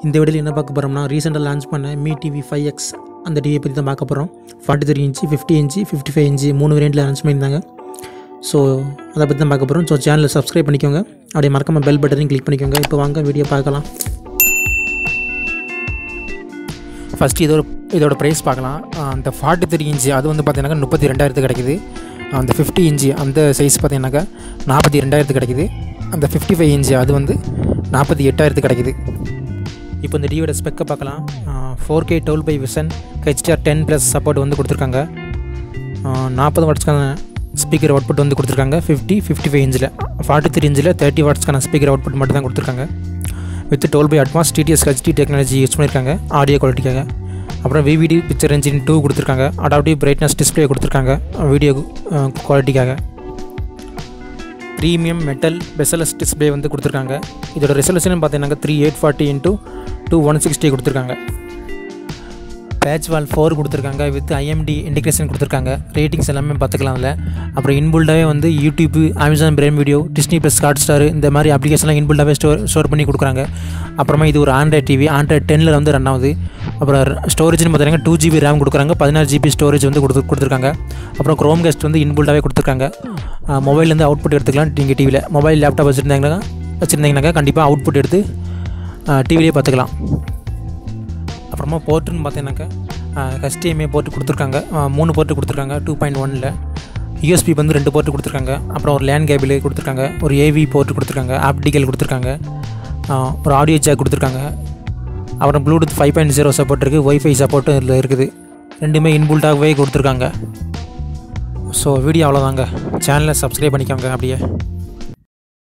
இந்த வீடியோவில் என்ன பார்க்க போகிறோம்னா ரீசெண்டாக லான்ச் பண்ண மீ டிவி ஃபைவ் எக்ஸ் அந்த டிவியை பற்றி தான் பார்க்க போகிறோம் forty three inch fifty inch fifty five inch மூணு வேரியண்ட்டில் லான்ச் பண்ணியிருந்தாங்க ஸோ அதை பற்றி தான் பார்க்க போகிறோம் ஸோ சேனலை சப்ஸ்கிரைப் பண்ணிக்கோங்க அப்படியே மறக்காம பெல் பட்டனையும் கிளிக் பண்ணிக்கோங்க இப்போ வாங்க வீடியோ பார்க்கலாம் ஃபஸ்ட்டு இதோட இதோட ப்ரைஸ் பார்க்கலாம் அந்த ஃபார்ட்டி த்ரீ இன்ச்சு அது வந்து பார்த்தீங்கன்னாக்கா முப்பத்தி ரெண்டாயிரத்து கிடைக்குது அந்த ஃபிஃப்டி இன்ச்சு அந்த சைஸ் பார்த்தீங்கன்னாக்கா நாற்பத்தி ரெண்டாயிரத்து கிடைக்குது அந்த ஃபிஃப்டி ஃபைவ் இன்ச்சு அது வந்து நாற்பத்தி எட்டாயிரத்து கிடைக்குது இப்போ இந்த டிவியோட ஸ்பெக்கை பார்க்கலாம் four K Dolby vision HDR ten plus support வந்து கொடுத்துருக்காங்க நாற்பது வாட்ஸ்க்கான ஸ்பீக்கர் அவுட்புட் வந்து கொடுத்துருக்காங்க ஃபிஃப்டி ஃபிஃப்டி ஃபைவ் இன்ச்சில் ஃபார்ட்டி த்ரீ இன்ச்சில் தேர்ட்டி வாட்ஸ்க்கான ஸ்பீக்கர் அவுட்புட் மட்டும் தான் கொடுத்துருக்காங்க with Dolby advance DTS HD technology use பண்ணியிருக்காங்க ஆடியோ குவாலிட்டிக்காக அப்புறம் விவிடி பிக்சர் என்ஜின் டூ கொடுத்துருக்காங்க அடாப்டிவ் பிரைட்னஸ் டிஸ்பிளே கொடுத்துருக்காங்க வீடியோ குவாலிட்டிக்காக ப்ரீமியம் மெட்டல் பெசலஸ் டிஸ்பிளே வந்து கொடுத்துருக்காங்க இதோட ரெசல்யூஷன் பார்த்தீங்கன்னா three eight forty into two one sixty கொடுத்துருக்காங்க பேட்ச் வால் ஃபோர் கொடுத்துருக்காங்க வித் ஐஎம்டி இன்டிகிரேஷன் கொடுத்துருக்காங்க ரேட்டிங்ஸ் எல்லாமே பார்த்துக்கலாம் அதில் அப்புறம் இன்புல்டாகவே வந்து YouTube Amazon Prime video Disney plus Hotstar இந்த மாதிரி அப்ளிகேஷன்லாம் இன்புல்டாகவே ஸ்டோர் ஸ்டோர் பண்ணி கொடுக்குறாங்க அப்புறமா இது ஒரு ஆண்ட்ராய்ட் டிவி ஆண்ட்ராய்ட் டென்னில் வந்து ரன் ஆகுது அப்புறம் ஸ்டோரேஜ்னு பார்த்தீங்கன்னா டூ ஜிபி ரேம் கொடுக்குறாங்க பதினாறு ஜிபி ஸ்டோரேஜ் வந்து கொடுத்து கொடுத்துருக்காங்க அப்புறம் க்ரோம் கெஸ்ட் வந்து இன்புல்டாகவே கொடுத்துருக்காங்க மொபைல்லேருந்து அவுட்புட் எடுத்துக்கலாம் நீங்கள் டிவியில் மொபைல் லேப்டாப் வச்சுருந்தாங்கன்னா வச்சுருந்தீங்கன்னாக்கா கண்டிப்பாக அவுட்புட் எடுத்து டிவிலேயே பார்த்துக்கலாம் அப்புறமா போர்ட்டுன்னு பார்த்தீங்கன்னாக்கா ஹெச்டிஎம்ஏ போர்ட்டு கொடுத்துருக்காங்க மூணு போர்ட்டு கொடுத்துருக்காங்க டூ பாயிண்ட் ஒனில் யூஎஸ்பி வந்து ரெண்டு போர்ட்டு கொடுத்துருக்காங்க அப்புறம் ஒரு லேண்ட் கேபிள் கொடுத்துருக்காங்க ஒரு ஏவி போர்ட்டு கொடுத்துருக்காங்க ஆப்டிக்கல் கொடுத்துருக்காங்க ஒரு ஆடியோ ஜாக் கொடுத்துருக்காங்க அப்புறம் Bluetooth five point zero support இருக்குது ஒய்ஃபை சப்போர்ட்டும் இதில் இருக்குது ரெண்டுமே இன்புல்டாகவே கொடுத்துருக்காங்க ஸோ வீடியோ அவ்வளோதாங்க சேனலை சப்ஸ்கிரைப் பண்ணிக்கோங்க அப்படியே